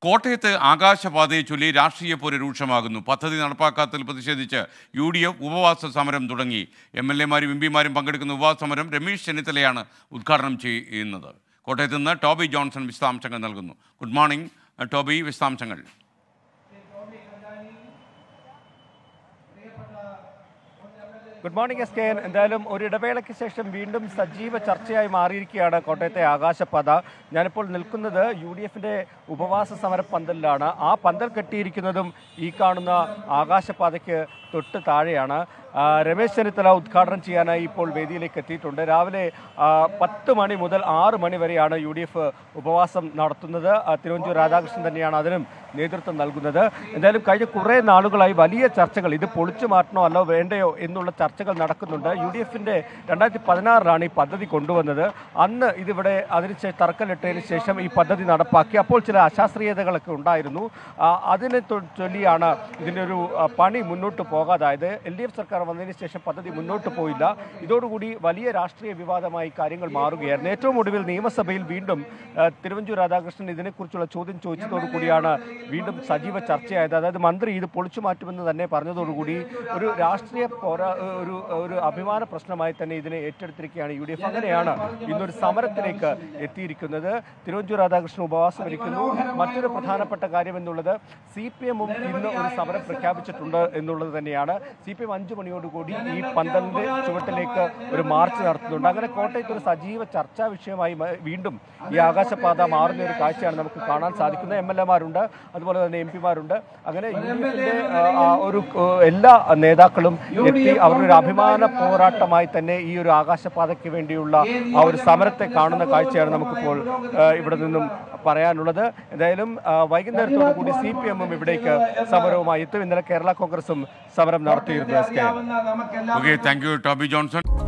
കോട്ടയത്ത് ആകാശപാതയെ ചൊല്ലി രാഷ്ട്രീയ പോര് രൂക്ഷമാകുന്നു പദ്ധതി നടപ്പാക്കാത്തതിൽ പ്രതിഷേധിച്ച് യു ഡി എഫ് ഉപവാസ സമരം തുടങ്ങി എം എൽ എമാരും എം പിമാരും പങ്കെടുക്കുന്ന ഉപവാസ സമരം രമേശ് ചെന്നിത്തലയാണ് ഉദ്ഘാടനം ചെയ്യുന്നത് കോട്ടയത്ത് നിന്ന് ടോബി ജോൺസൺ വിശദാംശങ്ങൾ നൽകുന്നു ഗുഡ് മോർണിംഗ് ടോബി വിശദാംശങ്ങൾ good morning S K N എന്തായാലും ഒരു ഇടവേളയ്ക്ക് ശേഷം വീണ്ടും സജീവ ചർച്ചയായി മാറിയിരിക്കുകയാണ് കോട്ടയത്തെ ആകാശപാത ഞാനിപ്പോൾ നിൽക്കുന്നത് യു ഡി എഫിന്റെ ഉപവാസ സമര പന്തലിലാണ് ആ പന്തൽ കെട്ടിയിരിക്കുന്നതും ഈ കാണുന്ന ആകാശപാതയ്ക്ക് തൊട്ട് താഴെയാണ് ആ, രമേശ് ചെന്നിത്തല ഉദ്ഘാടനം ചെയ്യാനായി ഇപ്പോൾ വേദിയിലേക്ക് എത്തിയിട്ടുണ്ട് രാവിലെ ആ, പത്ത് മണി മുതൽ ആറ് മണി വരെയാണ് യു ഡി എഫ് ഉപവാസം നടത്തുന്നത് ആ, തിരുവഞ്ചൂർ രാധാകൃഷ്ണൻ തന്നെയാണ് അതിനും നേതൃത്വം നൽകുന്നത് എന്തായാലും കഴിഞ്ഞ കുറേ നാളുകളായി വലിയ ചർച്ചകൾ ഇത് പൊളിച്ചു മാറ്റണോ അല്ലോ വേണ്ടയോ എന്നുള്ള ചർച്ചകൾ നടക്കുന്നുണ്ട് യു ഡി എഫിന്റെ രണ്ടായിരത്തി പതിനാറിലാണ് ഈ പദ്ധതി കൊണ്ടുവന്നത് അന്ന് ഇതിവിടെ അതിന് ശേ- തറക്കല്ലിട്ടതിന് ശേഷം ഈ പദ്ധതി നടപ്പാക്കി അപ്പോൾ ചില അശാസ്ത്രീയതകളൊക്കെ ഉണ്ടായിരുന്നു ആ, അതിനെ തൊ- ചൊല്ലിയാണ് ഇതിൻ്റെ ഒരു ആ, പണി മുന്നോട്ട് പോകാതായത് എൽ ഡി എഫ് സർക്കാർ വന്നതിന് ശേഷം പദ്ധതി മുന്നോട്ട് പോയില്ല ഇതോടുകൂടി വലിയ രാഷ്ട്രീയ വിവാദമായി കാര്യങ്ങൾ മാറുകയായിരുന്നു ഏറ്റവും ഒടുവിൽ നിയമസഭയിൽ വീണ്ടും ആ, തിരുവഞ്ചൂർ രാധാകൃഷ്ണൻ ഇതിനെക്കുറിച്ചുള്ള ചോദ്യം ചോദിച്ചതോടുകൂടിയാണ് വീണ്ടും സജീവ ചർച്ചയായത് അതായത് മന്ത്രി ഇത് പൊളിച്ചു മാറ്റുമെന്ന് തന്നെ പറഞ്ഞതോടുകൂടി ഒരു രാഷ്ട്രീയ പോരാ ഒരു ഒരു അഭിമാന പ്രശ്നമായി തന്നെ ഇതിനെ ഏറ്റെടുത്തിരിക്കുകയാണ് യു ഡി എഫ് അങ്ങനെയാണ് ഇന്നൊരു സമരത്തിലേക്ക് എത്തിയിരിക്കുന്നത് തിരുവഞ്ചൂർ രാധാകൃഷ്ണൻ ഉപവാസം ഇരിക്കുന്നു മറ്റൊരു പ്രധാനപ്പെട്ട കാര്യം എന്നുള്ളത് സി പി എമ്മും ഇന്ന് ഒരു സമരം പ്രഖ്യാപിച്ചിട്ടുണ്ട് എന്നുള്ളത് തന്നെയാണ് സി പി എം അഞ്ചു മണിയോടുകൂടി ഈ പന്തലിന്റെ ചുവട്ടിലേക്ക് ഒരു മാർച്ച് നടത്തുന്നുണ്ട് അങ്ങനെ കോട്ടയത്ത് ഒരു സജീവ ചർച്ചാ വിഷയമായി മ- വീണ്ടും ഈ ആകാശപാത മാറുന്ന ഒരു കാഴ്ചയാണ് നമുക്ക് കാണാൻ സാധിക്കുന്നത് എം എൽ എമാരുണ്ട് അതുപോലെ തന്നെ എം പിമാരുണ്ട് അങ്ങനെ യു ഡി എഫിന്റെ ആ, ഒരു ആ, എല്ലാ നേതാക്കളും എത്തി അവരുടെ ഒരു അഭിമാന പോരാട്ടമായി തന്നെ ഈ ഒരു ആകാശപാതയ്ക്ക് വേണ്ടിയുള്ള ആ ഒരു സമരത്തെ കാണുന്ന കാഴ്ചയാണ് നമുക്കിപ്പോൾ ആ, ഇവിടെ നിന്നും പറയാനുള്ളത് എന്തായാലും ആ, വൈകുന്നേരത്തോടു കൂടി സി പി എമ്മും ഇവിടേക്ക് സമരവുമായി എത്തും ഇന്നലെ കേരള കോൺഗ്രസും സമരം നടത്തിയിരുന്നു S K okay thank you Toby Johnson